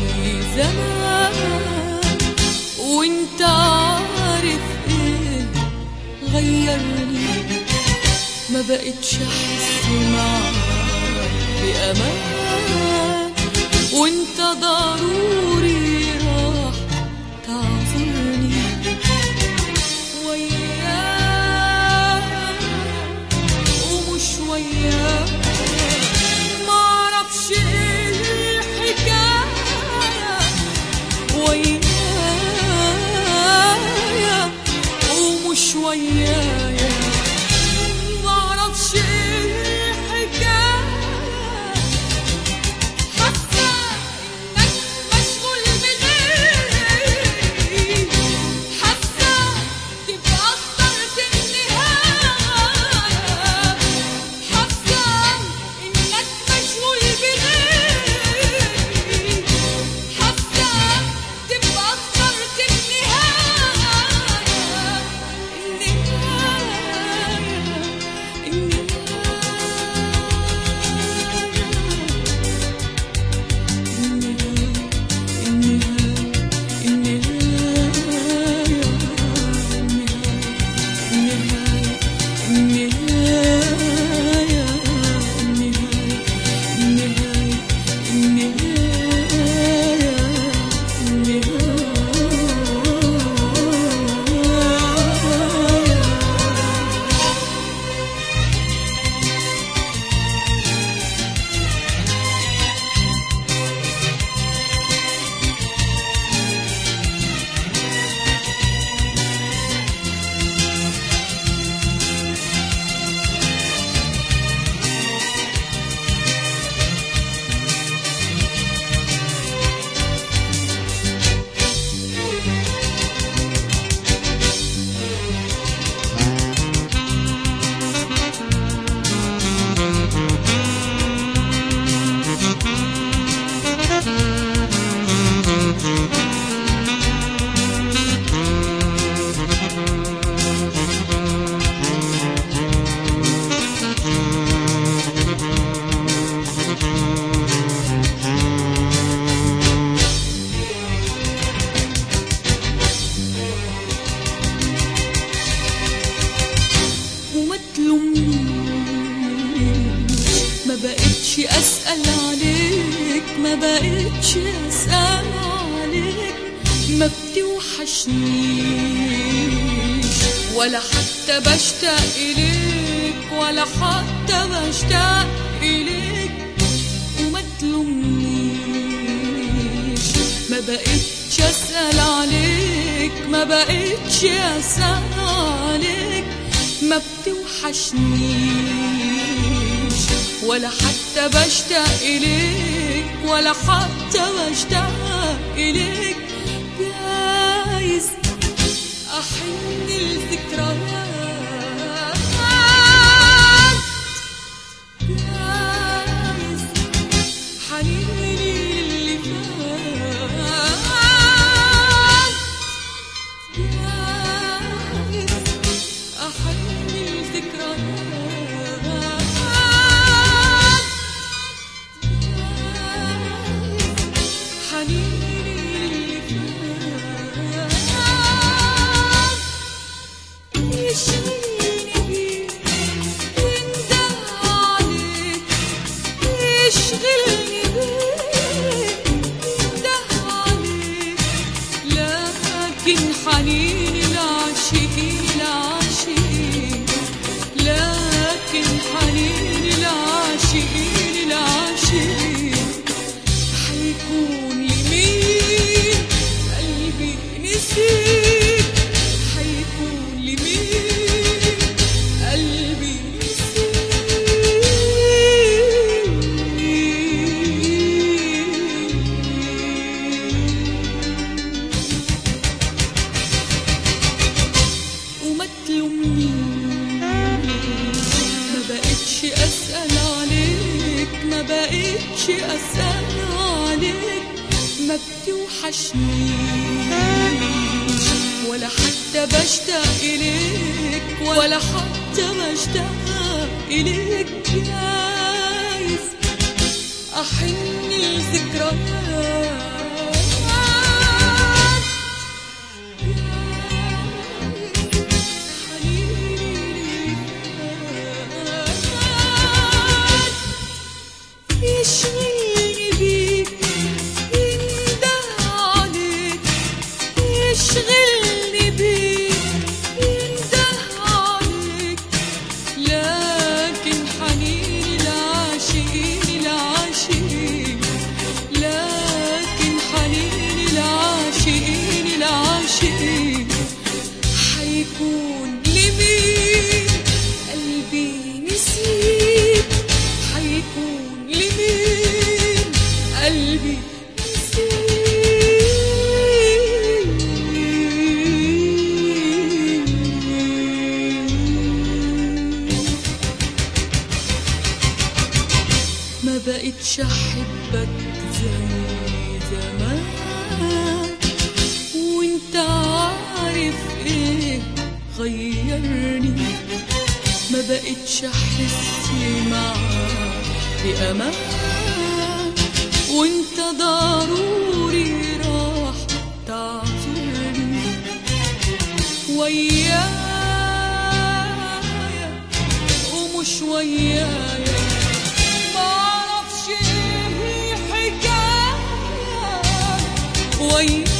زمان وانت عارف ايه غيرني ما بقتش احس معاك بامان وانت ضروري راح تعذرني وياك ومش وياك معرفش ايه الحكاية ويايا ومش ويايا معرفش ايه الحكاية حاسة انك مشغول بغيري حاسة تبقى اخترت النهاية حاسة انك مشغول بغيري حاسة تبقى اخترت النهاية النهاية وما تلومنيش ما بقتش اسال عليك ما بقتش اسال عليك ما بتوحشنيش ولا حتى بشتاق اليك ولا حتى بشتاق اليك وما تلومنيش ما بقتش اسال عليك ما بقتش اسال عليك ما بتوحشنيش ولا حتى بشتاق إليك ولا حتى بشتاق إليك جايز أحن الذكريات جايز حنيني للي فات جايز أحن الذكريات حنيني للي فات يشغلني بيك ينده عليك يشغلني بيك ينده عليك لكن حنيني العاشقين العاشقين لكن حنيني العاشقين العاشقين حيكون لمين قلبي نسيك حيكون لمين قلبي نسيك وما تلومنيش ما بقتش اسال عليك ما بقتش اسال عليك ما بتوحشنيش ولا حتى بشتاق اليك ولا حتى بشتاق اليك جايز احن الذكريات غيرني ما بقتش احس معاك بامان وانت ضروري راح تعذرني ويايا ومش ويايا معرفش ايه الحكايه ويايا